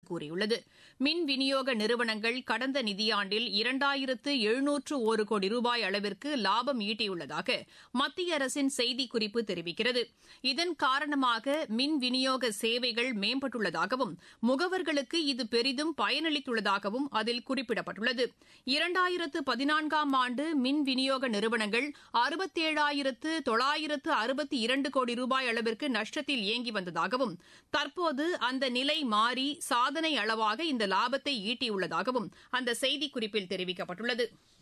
கூறியுள்ளது மின் விநியோக நிறுவனங்கள் கடந்த நிதியாண்டில் இரண்டாயிரத்து எழுநூற்று ஒரு கோடி ரூபாய் அளவிற்கு லாபம் ஈட்டியுள்ளதாக மத்திய அரசின் செய்திக்குறிப்பு தெரிவிக்கிறது இதன் காரணமாக மின் விநியோக சேவைகள் மேம்பட்டுள்ளதாகவும் முகவர்களுக்கு இது பெரிதும் பயனளித்துள்ளதாகவும் அதில் குறிப்பிடப்பட்டுள்ளது இரண்டாயிரத்து பதினான்காம் ஆண்டு மின் விநியோக நிறுவனங்கள் அறுபத்தேழாயிரத்து தொள்ளாயிரத்து அறுபத்தி இரண்டு கோடி ரூபாய் அளவிற்கு நஷ்டத்தில் இயங்கி வந்ததாகவும் தற்போது அந்த நிலை மாறி சாதனை அளவாக இந்த லாபத்தை ஈட்டியுள்ளதாகவும் அந்த செய்திக்குறிப்பில் தெரிவிக்கப்பட்டுள்ளது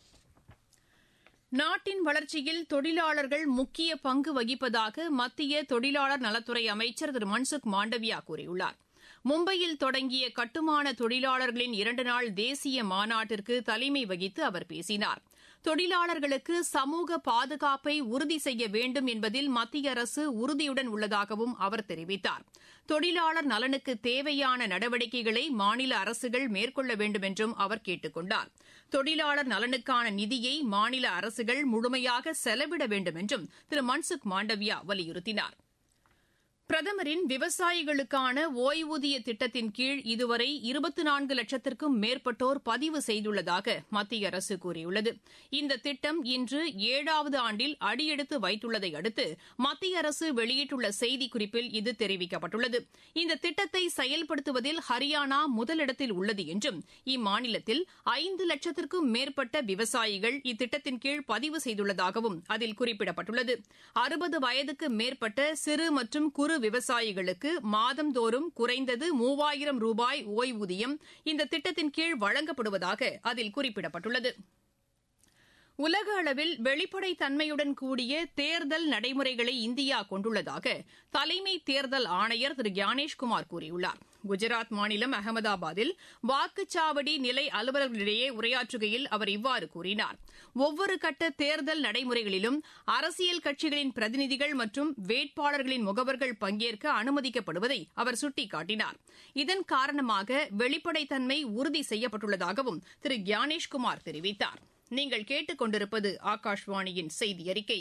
நாட்டின் வளர்ச்சியில் தொழிலாளர்கள் முக்கிய பங்கு வகிப்பதாக மத்திய தொழிலாளர் நலத்துறை அமைச்சர் திரு மன்சுக் மாண்டவியா கூறியுள்ளார் மும்பையில் தொடங்கிய கட்டுமான தொழிலாளர்களின் இரண்டு நாள் தேசிய மாநாட்டிற்கு தலைமை வகித்து அவர் பேசினார் தொழிலாளர்களுக்கு சமூக பாதுகாப்பை உறுதி செய்ய வேண்டும் என்பதில் மத்திய அரசு உறுதியுடன் உள்ளதாகவும் அவர் தெரிவித்தார் தொழிலாளர் நலனுக்கு தேவையான நடவடிக்கைகளை மாநில அரசுகள் மேற்கொள்ள வேண்டும் என்றும் அவர் கேட்டுக் கொண்டார் தொழிலாளர் நலனுக்கான நிதியை மாநில அரசுகள் முழுமையாக செலவிட வேண்டும் என்றும் திரு மன்சுக் மாண்டவியா வலியுறுத்தினார் பிரதமரின் விவசாயிகளுக்கான ஓய்வூதிய திட்டத்தின் கீழ் இதுவரை இருபத்தி நான்கு லட்சத்திற்கும் மேற்பட்டோர் பதிவு செய்துள்ளதாக மத்திய அரசு கூறியுள்ளது இந்த திட்டம் இன்று ஏழாவது ஆண்டில் அடியெடுத்து வைத்துள்ளதை அடுத்து மத்திய அரசு வெளியிட்டுள்ள செய்திக்குறிப்பில் இது தெரிவிக்கப்பட்டுள்ளது இந்த திட்டத்தை செயல்படுத்துவதில் ஹரியானா முதலிடத்தில் உள்ளது என்றும் இம்மாநிலத்தில் ஐந்து லட்சத்திற்கும் மேற்பட்ட விவசாயிகள் இத்திட்டத்தின் கீழ் பதிவு செய்துள்ளதாகவும் அதில் குறிப்பிடப்பட்டுள்ளது அறுபது வயதுக்கு மேற்பட்ட சிறு மற்றும் குறு விவசாயிகளுக்கு மாதந்தோறும் குறைந்தது மூவாயிரம் ரூபாய் ஓய்வூதியம் இந்த திட்டத்தின் கீழ் வழங்கப்படுவதாக அதில் குறிப்பிடப்பட்டுள்ளது உலக அளவில் வெளிப்படைத் தன்மையுடன் கூடிய தேர்தல் நடைமுறைகளை இந்தியா கொண்டுள்ளதாக தலைமை தேர்தல் ஆணையர் திரு ஞானேஷ்குமார் கூறியுள்ளார் குஜராத் மாநிலம் அகமதாபாத்தில் வாக்குச்சாவடி நிலை அலுவலர்களிடையே உரையாற்றுகையில் அவர் இவ்வாறு கூறினார் ஒவ்வொரு கட்ட தேர்தல் நடைமுறைகளிலும் அரசியல் கட்சிகளின் பிரதிநிதிகள் மற்றும் வேட்பாளர்களின் முகவர்கள் பங்கேற்க அனுமதிக்கப்படுவதை அவர் சுட்டிக்காட்டினார் இதன் காரணமாக வெளிப்படைத்தன்மை உறுதி செய்யப்பட்டுள்ளதாகவும் திரு ஞானேஷ்குமார் தெரிவித்தார் நீங்கள் கேட்டுக் கொண்டிருப்பது ஆகாஷ்வாணியின் செய்தி அறிக்கை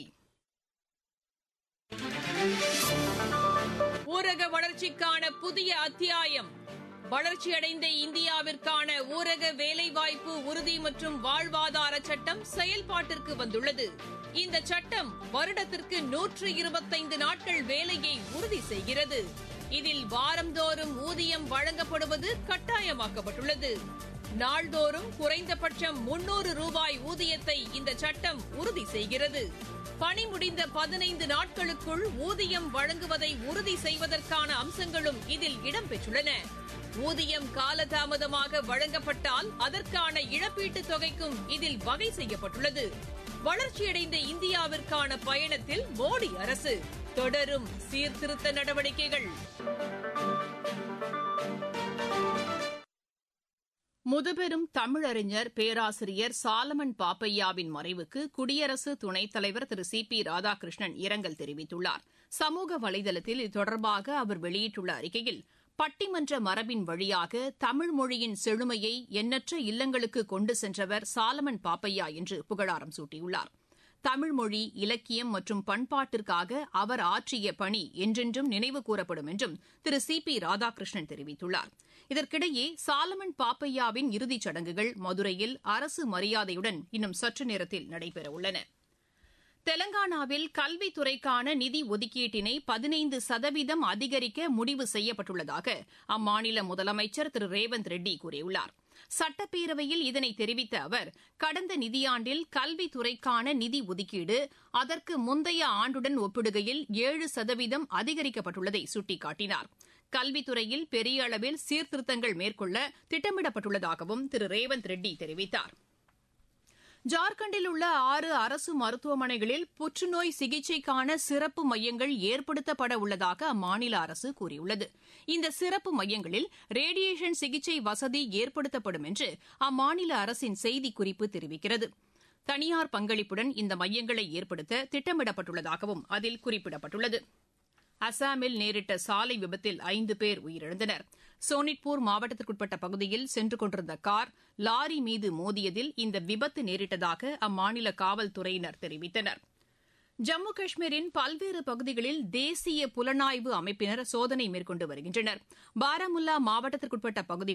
ஊரக வளர்ச்சிக்கான புதிய அத்தியாயம் வளர்ச்சியடைந்த இந்தியாவிற்கான ஊரக வேலைவாய்ப்பு உறுதி மற்றும் வாழ்வாதார சட்டம் செயல்பாட்டிற்கு வந்துள்ளது இந்த சட்டம் வருடத்திற்கு நூற்று இருபத்தைந்து நாட்கள் வேலையை உறுதி செய்கிறது இதில் வாரந்தோறும் ஊதியம் வழங்கப்படுவது கட்டாயமாக்கப்பட்டுள்ளது நாள்தோறும் குறைந்தபட்சம் முன்னூறு ரூபாய் ஊதியத்தை இந்த சட்டம் உறுதி செய்கிறது பணி முடிந்த பதினைந்து நாட்களுக்குள் ஊதியம் வழங்குவதை உறுதி செய்வதற்கான அம்சங்களும் இதில் இடம்பெற்றுள்ளன ஊதியம் காலதாமதமாக வழங்கப்பட்டால் அதற்கான இழப்பீட்டுத் தொகைக்கும் இதில் வகை செய்யப்பட்டுள்ளது வளர்ச்சியடைந்த இந்தியாவிற்கான பயணத்தில் மோடி அரசு தொடரும் சீர்திருத்த நடவடிக்கைகள் முதுபெரும் தமிழறிஞர் பேராசிரியர் சாலமன் பாப்பையாவின் மறைவுக்கு குடியரசு துணைத் தலைவர் திரு சி பி ராதாகிருஷ்ணன் இரங்கல் தெரிவித்துள்ளார் சமூக வலைதளத்தில் இது தொடர்பாக அவர் வெளியிட்டுள்ள அறிக்கையில் பட்டிமன்ற மரபின் வழியாக தமிழ் மொழியின் செழுமையை எண்ணற்ற இல்லங்களுக்கு கொண்டு சென்றவர் சாலமன் பாப்பையா என்று புகழாரம் சூட்டியுள்ளார் தமிழ்மொழி இலக்கியம் மற்றும் பண்பாட்டிற்காக அவர் ஆற்றிய பணி என்றென்றும் நினைவு கூறப்படும் என்றும் திரு சி பி ராதாகிருஷ்ணன் தெரிவித்துள்ளார் இதற்கிடையே சாலமன் பாப்பையாவின் இறுதிச் சடங்குகள் மதுரையில் அரசு மரியாதையுடன் இன்னும் சற்று நேரத்தில் நடைபெறவுள்ளன தெலங்கானாவில் கல்வித்துறைக்கான நிதி ஒதுக்கீட்டினை பதினைந்து சதவீதம் அதிகரிக்க முடிவு செய்யப்பட்டுள்ளதாக அம்மாநில முதலமைச்சர் திரு ரேவந்த் ரெட்டி கூறியுள்ளார் சட்டப்பேரவையில் இதனை தெரிவித்த அவர் கடந்த நிதியாண்டில் கல்வித்துறைக்கான நிதி ஒதுக்கீடு அதற்கு முந்தைய ஆண்டுடன் ஒப்பிடுகையில் ஏழு சதவீதம் அதிகரிக்கப்பட்டுள்ளதை சுட்டிக்காட்டினார் கல்வித்துறையில் பெரிய அளவில் சீர்திருத்தங்கள் மேற்கொள்ள திட்டமிடப்பட்டுள்ளதாகவும் திரு ரேவந்த் ரெட்டி தெரிவித்தார் ஜார்க்கண்டில் உள்ள ஆறு அரசு மருத்துவமனைகளில் புற்றுநோய் சிகிச்சைக்கான சிறப்பு மையங்கள் ஏற்படுத்தப்பட உள்ளதாக அம்மாநில அரசு கூறியுள்ளது இந்த சிறப்பு மையங்களில் ரேடியேஷன் சிகிச்சை வசதி ஏற்படுத்தப்படும் என்று அம்மாநில அரசின் செய்திக்குறிப்பு தெரிவிக்கிறது தனியார் பங்களிப்புடன் இந்த மையங்களை ஏற்படுத்த திட்டமிடப்பட்டுள்ளதாகவும் அதில் குறிப்பிடப்பட்டுள்ளது அசாமில் நேரிட்ட சாலை விபத்தில் ஐந்து பேர் உயிரிழந்தனர் சோனிட்பூர் மாவட்டத்திற்குட்பட்ட பகுதியில் சென்று கொண்டிருந்த கார் லாரி மீது மோதியதில் இந்த விபத்து நேரிட்டதாக அம்மாநில காவல்துறையினர் தெரிவித்தனர் ஜம்மு காஷ்மீரின் பல்வேறு பகுதிகளில் தேசிய புலனாய்வு அமைப்பினர் சோதனை மேற்கொண்டு வருகின்றனர் பாராமுல்லா மாவட்டத்திற்குட்பட்ட பகுதிகளில்